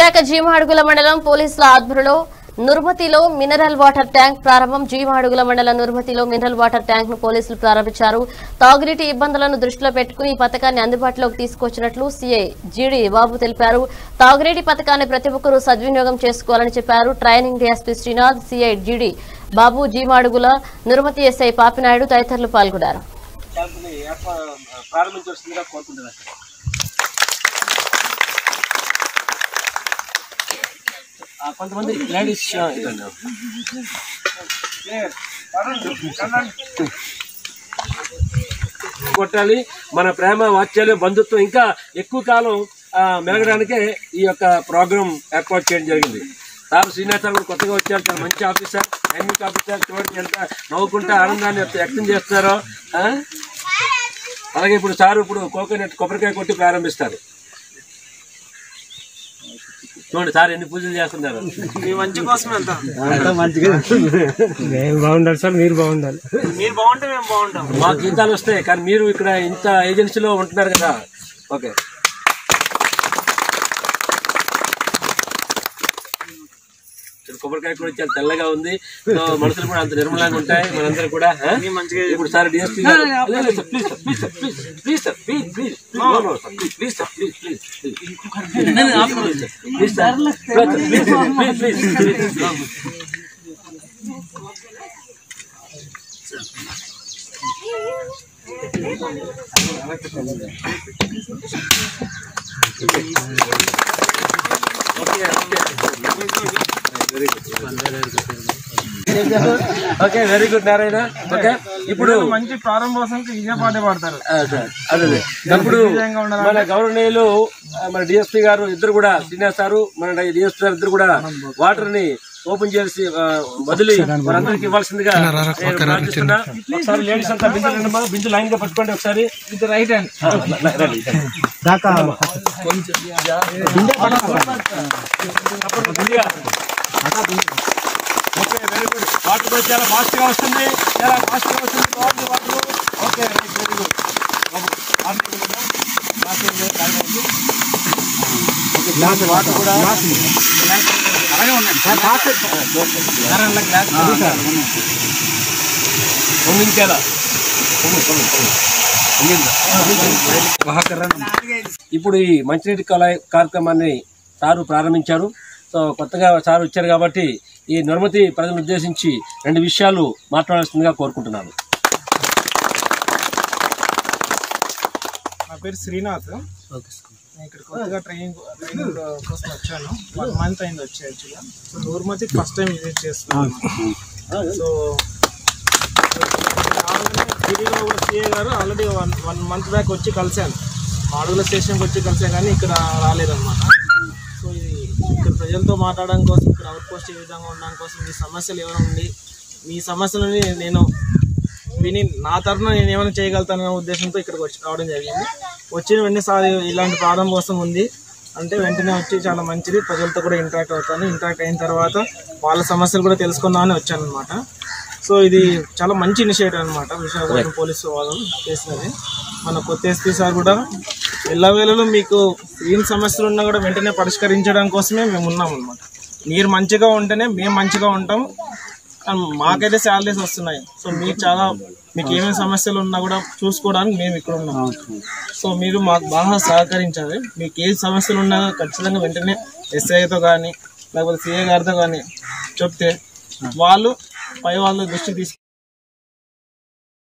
విశాఖ జీమాడుగుల మండలం పోలీసుల ఆధ్వర్యంలో నుర్మతిలో మినరల్ వాటర్ ట్యాంక్ ప్రారంభం జీమాడుగుల మండలం నుర్మతిలో మినరల్ వాటర్ ట్యాంక్ ను పోలీసులు ప్రారంభించారు తాగునీటి ఇబ్బందులను దృష్టిలో పెట్టుకుని ఈ పథకాన్ని అందుబాటులోకి తీసుకొచ్చినట్లు సీఐ జీడీ బాబు తెలిపారు తాగునీటి పథకాన్ని ప్రతి ఒక్కరూ సద్వినియోగం చేసుకోవాలని చెప్పారు ట్రైనింగ్ డీఎస్పీ శ్రీనాథ్ సీఐ జీడీ బాబు జీమాడుగుల నుర్మతి ఎస్ఐ పాపినాయుడు తదితరులు పాల్గొన్నారు క్యాంపుని ఏర్పా- ప్రారంభించవలసిందిగా కోరుకుంటున్నాను సార్ ఆ, కొంతమంది లేడీస్ ఇదండి కొట్టాలి మన ప్రేమ వాత్సల్యం బంధుత్వం ఇంకా ఎక్కువ కాలం ఆ, మెలగడానికే ఈ యొక్క ప్రోగ్రామ్ ఏర్పాటు చేయడం జరిగింది సార్ శ్రీనాథ్ సార్ కూడా కొత్తగా వచ్చారు చాలా మంచి ఆఫీసర్ డైనమిక్ ఆఫీసర్ చూడండి ఎంత నవ్వుకుంటా ఆనందాన్ని ఎంత వ్యక్తం చేస్తున్నారో ఆ? అలాగే ఇప్పుడు సార్ ఇప్పుడు కోకోనట్ కొబ్బరికాయ కొట్టి ప్రారంభిస్తారు చూడండి సార్ ఎన్ని పూజలు చేస్తున్నారు మీ మంచి కోసమే అంతా మేము బాగుండాలి సార్ మీరు బాగుండాలి మీరు బాగుంటే మేము బాగుంటాం మాకు జీతాలు వస్తాయి కానీ మీరు ఇక్కడ ఇంత ఏజెన్సీలో ఉంటున్నారు కదా ఓకే ఇక్కడ కొబ్బరికాయ కూడా చాలా తెల్లగా ఉంది సో మనసులు కూడా అంత నిర్మలంగా ఉంటాయి మనందరూ కూడా ఆ? ఇప్పుడు sir DSP please sir please sir please please sir please please please sir please please please sir please please please okay very good Narayana okay ఇప్పుడు మంచి ప్రారంభోత్సవంకి ఇదే పాట పాడతారు ఆ, సార్. అదే అదే. ఇప్పుడు మన గౌరవనీయులు ఆ, మన డిఎస్పీ గారు ఇద్దరు కూడా శ్రీనివాస్ సారు మన డిఎస్పీ గారు ఇద్దరు కూడా వాటర్ ని ఓపెన్ చేసి ఆ, వదిలి మనందరికి ఇవ్వాల్సిందిగా నేను ప్రార్థిస్తున్నా. ఒకసారి లేడీస్ అంతా బిందులు రండమ్మా. బిందు లైన్ గా పట్టుకోండి ఒకసారి ఇది రైట్ హ్యాండ్ ఆ, ల- రండి, రండి. అప్పుడు బిందుగా. ఓకే వెరీ గుడ్ వాటర్ కూడా చాలా ఫాస్ట్ గా వస్తుంది చాలా ఫాస్ట్ గా వస్తుంది బాగుంది water okay right very good water కూడా పొంగించాలా ఇప్పుడు ఈ మంచినీటి కళాయి కార్యక్రమాన్ని సారు ప్రారంభించారు సో కొత్తగా సార్ వచ్చారు కాబట్టి ఈ నిర్మతి ప్రజలను ఉద్దేశించి రెండు విషయాలు మాట్లాడాల్సిందిగా కోరుకుంటున్నాను నా పేరు శ్రీనాథ్ నేను ఇక్కడ కొత్తగా ట్రైనింగ్ ట్రైనింగ్ కోసం వచ్చాను వన్ మంత్ అయింది వచ్చి యాక్చువల్గా సో నూర్మతి ఫస్ట్ టైం విజిట్ చేస్తున్నాను సో ఢిల్లీలో కూడా సిఏ గారు already one one month back వచ్చి కలిశాను మాడుగుల స్టేషన్కి వచ్చి కలిసాను కానీ ఇక్కడ రాలేదన్నమాట సో ఇది ఇక్కడ ప్రజలతో మాట్లాడడం కోసం ఇక్కడ అవుట్ పోస్ట్ ఏ విధంగా ఉండడం కోసం మీ సమస్యలు ఏమైనా ఉండి మీ సమస్యలని నేను విని నా తరఫున నేను ఏమైనా చేయగలుగుతాననే ఉద్దేశంతో ఇక్కడికి వచ్చి రావడం జరిగింది వచ్చిన వెంటనే సార్ ఇలాంటి ప్రారంభోత్సవం ఉంది అంటే వెంటనే వచ్చి చాలా మంచిది ప్రజలతో కూడా ఇంటరాక్ట్ అవుతాను ఇంటరాక్ట్ అయిన తర్వాత వాళ్ళ సమస్యలు కూడా తెలుసుకుందామని వచ్చాను అనమాట సో ఇది చాలా మంచి ఇనిషియేటివ్ అనమాట విశాఖపట్నం పోలీసు వాళ్ళు చేసినది మన కొత్త ఎస్పీ సార్ కూడా ఎల్లవేళలో మీకు ఏం సమస్యలు ఉన్నా కూడా వెంటనే పరిష్కరించడం కోసమే మేము ఉన్నాం అనమాట మీరు మంచిగా ఉంటేనే మేము మంచిగా ఉంటాం అండ్ మాకైతే శాలరీస్ వస్తున్నాయి సో మీకు చాలా మీకు ఏమేమి సమస్యలు ఉన్నా కూడా చూసుకోవడానికి మేము ఇక్కడ ఉన్నాం సో మీరు మాకు బాగా సహకరించాలి మీకు ఏ సమస్యలు ఉన్నా ఖచ్చితంగా వెంటనే ఎస్ఐతో కానీ లేకపోతే సిఏ గారితో కానీ చెప్తే వాళ్ళు పై వాళ్ళ దృష్టి తీసుకు